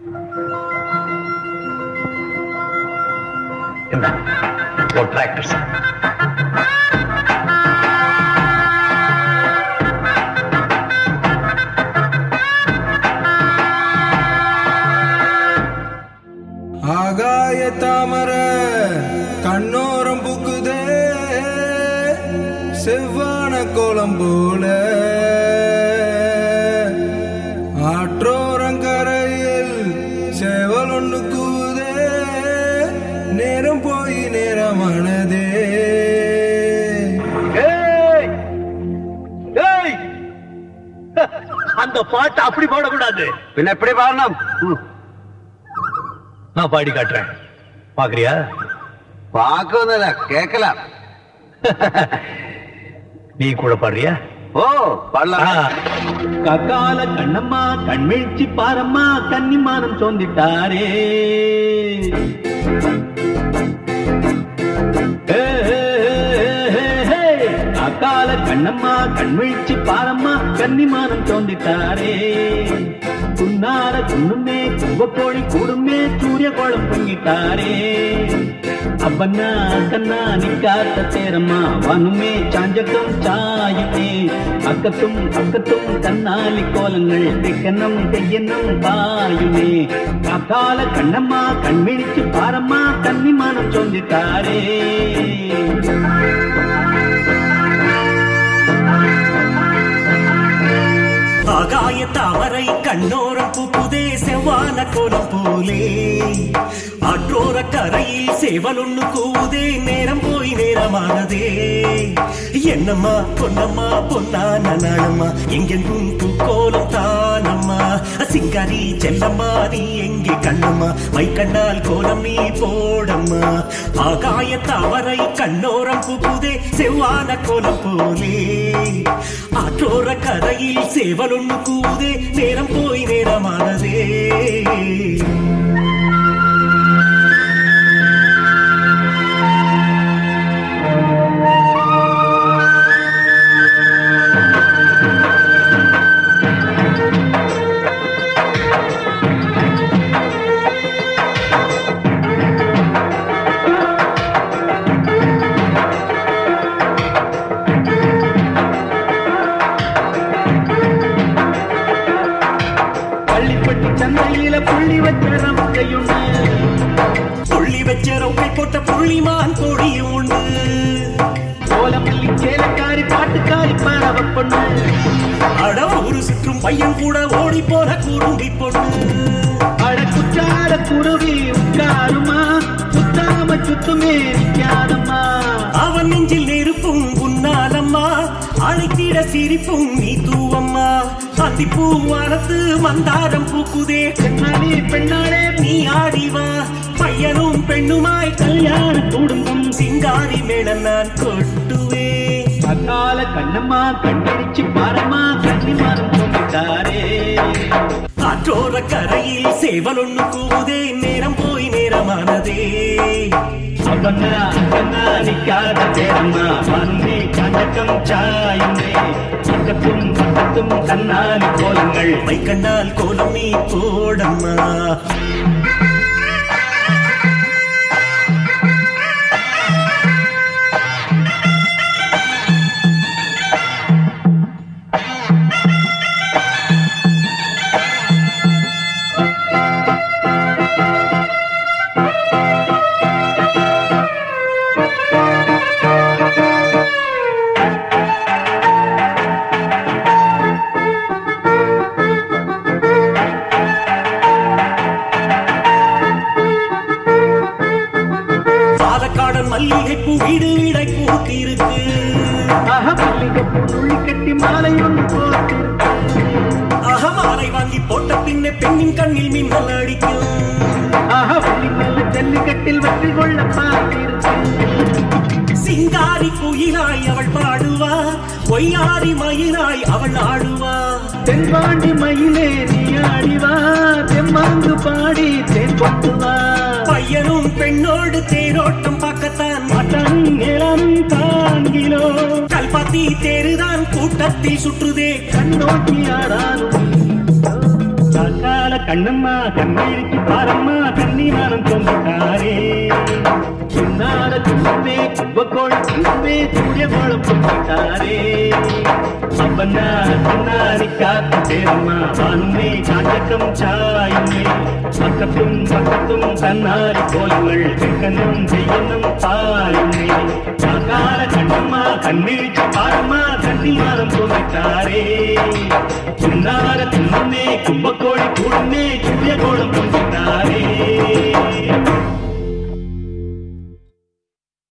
இந்த ஒரு tractor sir ஆகாய தாமர கண்ணோரம் புக்குதே செவ்வான கோலம் போல ஆற்றோரங்கரையில் சேவல் ஒன்று கூதே நேரம் போய் நேரமானதே ஏய்! ஏய்! அந்த பாட்டு அப்படி பாடக்கூடாது பின்ன எப்படி பாடணும் நான் பாடி காட்டுறேன் பாக்குறியா பாக்குவதில்ல கேட்கலாம் நீ கூட பாடுறியா ஓ பாடலாம் கக்கால கண்ணம்மா கண்மிழ்ச்சி பாரம்மா கன்னிமானம் சோந்திட்டாரே ஏ, ஏ, ஏ, ஏ, ஏ. அக்கால கண்ணம்மா கண்மிழ்ச்சி பாரம்மா கன்னிமானம் சோந்திட்டாரே குன்னார குன்னுமே கும்பக்கோழி கூடுமே சூரிய கோலம் பொங்கிட்டாரே அப்பன்னா அக்கன்னா நிக்காத்த தேரம்மா வனுமே சாஞ்சக்கம் சாயுமே அக்கத்தும் அக்கத்தும் கண்ணாலி கோலங்கள் தெக்கன்னம் தெய்யன்னம் பாயுமே காக்கால கண்ணம்மா கண்மிழிச்சு பாரம்மா கன்னிமானம் சொந்திட்டாரே ஆகாய தாமரை கண்ணோரம் பூப்புதே செவ்வான கோலம் போலே ஆற்றோர கரையில் சேவலொன்னு கூவுதே நேரம் போய் நேரமானதே என்னம்மா பொன்னம்மா பொன்னான நாளம்மா எங்கெங்கும் பூக்கோலம் தானம்மா சிங்காரி செல்லம்மா நீ எங்கே கண்ணம்மா மை கண்ணால் கோலம் நீ போடம்மா ஆகாய தாமரை கண்ணோரம் பூப்புதே செவ்வான கோலம் போலே ஆற்றோர கரையில் சேவலொன்னு கூதே நேரம் போய் நேரமானதே பள்ளிப்பட்டி சந்தையில புள்ளி வச்ச ரம்பையுண்டு புள்ளி வச்ச ரொம்பை போட்ட புள்ளிமான் கொடியும் உண்டு கோலமல்லி சேலக்காரி பாட்டுக்காரி பரவ பொண்ணு அட ஒரு சுற்றும் பையன் கூட ஓடி போன குறும்பி பொண்ணு அட குற்றால குருவி உட்காருமா சுத்தாம சுத்துமே நிக்காதம்மா அவன் நெஞ்சில் நெருப்பும் உன்னாலம்மா அழைத்திட சிரிப்பும் நீ தூவம்மா அத்திப்பூ வாரத்து மந்தாரம் பூக்குதே பெண்ணாளி பெண்ணாளே நீ ஆடிவா பையனும் பெண்ணுமாய் கல்யாண குடும்பம் சிங்காரி மேளம் நான் கொட்டுவே அக்கால கண்ணம்மா கண்டடிச்சு பாரம்மா கன்னிமானம் சொல்லிட்டாரே காற்றோர கரையில் சேவலொன்னு கூவுதே நேரம் போய் நேரமானதே அவனா அவனா நிக்காத தேரம்மா வந்தே கண்டக்கம் சாயுமே பக்கத்தும் பக்கத்தும் கண்ணாலி கோலங்கள் மை கண்ணால் கோலம் நீ போடம்மா பாலக்காடன் மல்லிகை பூ வீடு வீடை பூத்திருக்கு ஆஹ மல்லிகை புள்ளி கட்டி மாலை ஒன்று போட்டு அகமாலை வாங்கி போட்ட பின்னே பெண்ணின் கண்ணில் மின்னல் அடிக்கும் ஆஹ புள்ளி மேல ஜல்லிக்கட்டில் வெற்றி கொள்ள பார்த்திருக்கு சிங்காரி குயிலாய் அவள் பாடுவா பொய்யாரி மயிலாய் அவள் ஆடுவா தென்பாண்டி மயிலே நீ ஆடிவா தெம்மாங்கு பாடி தேன் கொண்டு வா பையனும் பெண்ணோடு தேரோட்டம் பார்க்கத்தான் மட்டன் இளம் காண்கிலோ கல்பாத்தி தேருதான் கூட்டத்தில் சுற்றுதே கண்ணோக்கி ஆடாலும் காக்கால கண்ணம்மா கண்ணீருக்கு பாரம்மா கண்ணீரானம் தோன்றிட்டாரே சின்னார துன்பே கும்பகோள் துன்பே சூரிய கோலம் போட்டாரே அப்பன்னா சின்னாரி காத்து தேரம்மா வானுமே காஞ்சக்கம் சாயுமே பக்கத்தும் பக்கத்தும் தன்னாரி கோலங்கள் கண்ணம் செய்யணும் பாருமே சாக்கார கண்ணம்மா கண்ணீழ்ச்சி பாரம்மா கண்ணீரானம் தோன்றிட்டாரே சின்னார துன்பமே கும்பகோள்